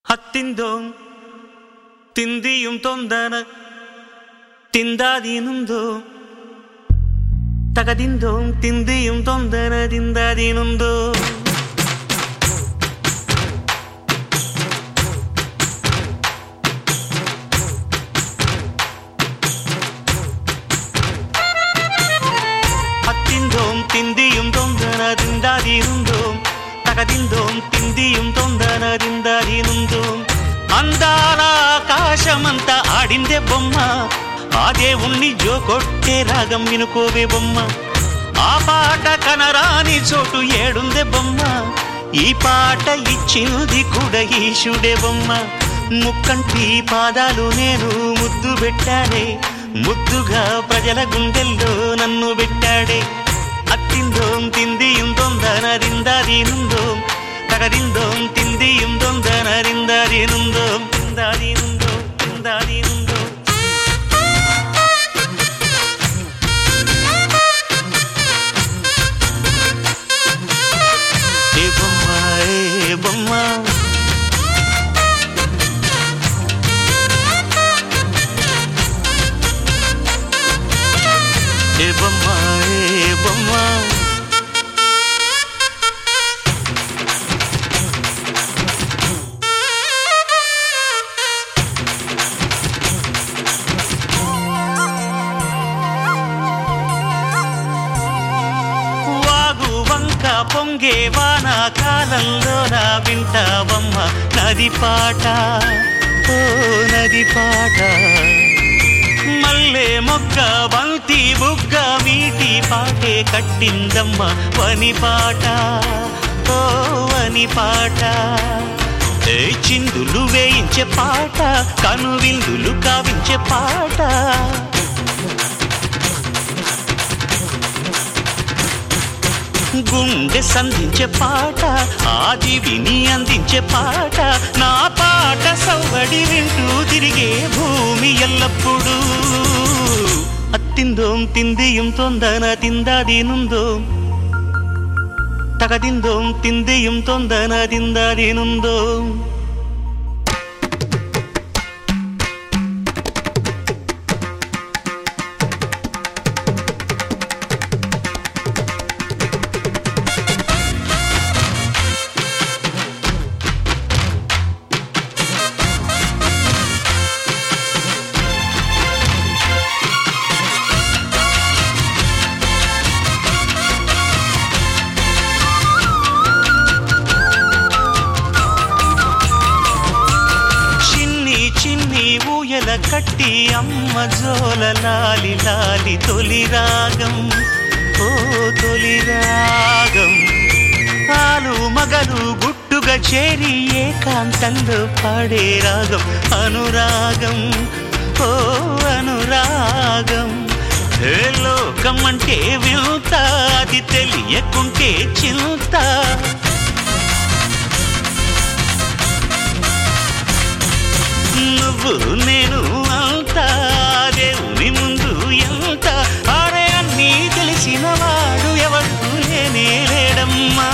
ഹത്തിന്തോം തിന്തിയും തൊന്തന തിന്താതീനുന്തോ തകതിന്തോം തിന്തിയും തൊന്തന തിന്താതീനുന്തോ ഹത്തിന്തോം തിന്തിയും തൊന്തന തിന്താതീനുന്തോം తగదిందోం తిందియం తొందర దిందరినుందోం అందాల ఆకాశమంతా ఆడిందే బొమ్మ ఆ దేవుణ్ణి జో కొట్టే రాగం వినుకోవే బొమ్మ ఆ పాట కనరాని చోటు ఏడుందే బొమ్మ ఈ పాట ఇచ్చింది కూడా ఈశుడే బొమ్మ ముక్కంటి పాదాలు నేను ముద్దు పెట్టాడే ముద్దుగా ప్రజల గుండెల్లో నన్ను పెట్టాడే അത്തിന്തോം തിന്തിയും തൊന്തനരിന്തരിനുന്തോം തകതിന്തോം തിന്തിയും തൊന്തനരിന്തരിനുന്തോം തിന്താരിനുന്തോം തിന്താരിനുന്തോം ఏ బొమ్మ ఏ బొమ్మ ఏ బొమ్మ ఏ బొమ్మ వాగు వంక పొంగే వాన కాలంలో నా వింటావమ్మ నది పాట ఓ నది పాట మల్లె మొగ్గ బంతి బుగ్గ మీటి పాటే కట్టిందమ్మ వని పాట ఓ వని పాట ఏ చిందులు వేయించే పాట కనువిందులు కావించే పాట గుండె సంధించే పాట ఆది విని అందించే పాట నా పాట సవ్వడి వింటూ తిరిగే భూమి ఎల్లప్పుడూ అత్తిందోం తిందియం తొందన తిందాదీనుందోం తగదిందోం తిందియం తొందన తిందాదీనుందోం చిన్ని చిన్ని ఊయల కట్టి అమ్మ జోల లాలి లాలి తొలి రాగం ఓ తొలి రాగం పాలు మగలు గుట్టుగా చేరి ఏకాంతంలో పాడే రాగం అనురాగం ఓ అనురాగం ఏ లోకం అంటే వింత అది తెలియకుంటే చింత నువ్వు నేను అంతా దేవుని ముందు ఎంత ఆడే అన్నీ తెలిసిన వాడు ఎవరు లేనే లేడమ్మా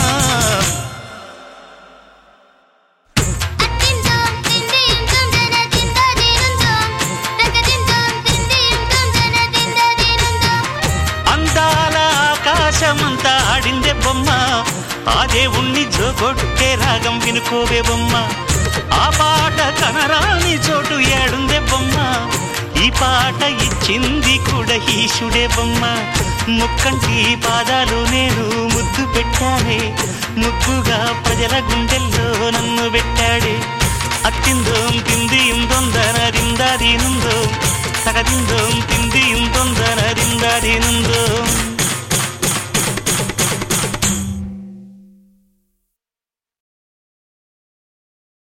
అత్తిందోం తిందియం తొందన తిందాదీనుందోం తగదిందోం తిందియం తొందన తిందాదీనుందోం అందాల ఆకాశమంతా ఆడిందే బొమ్మ ఆ దేవుణ్ణి జోకొట్టే రాగం వినుకోవే బొమ్మ ఆ పాట కనరాని చోటు ఏడుందే బొమ్మ ఈ పాట ఇచ్చింది కూడా ఈశుడే బొమ్మ ముక్కంటి పాదాలు నేను ముద్దు పెట్టానే ముద్దుగా ప్రజల గుండెల్లో నన్ను పెట్టాడే అత్తిందోం తిందియం తొందర దిందాదీనుందో తగదిందోం తిందియం తొందర దిందాదీనుందో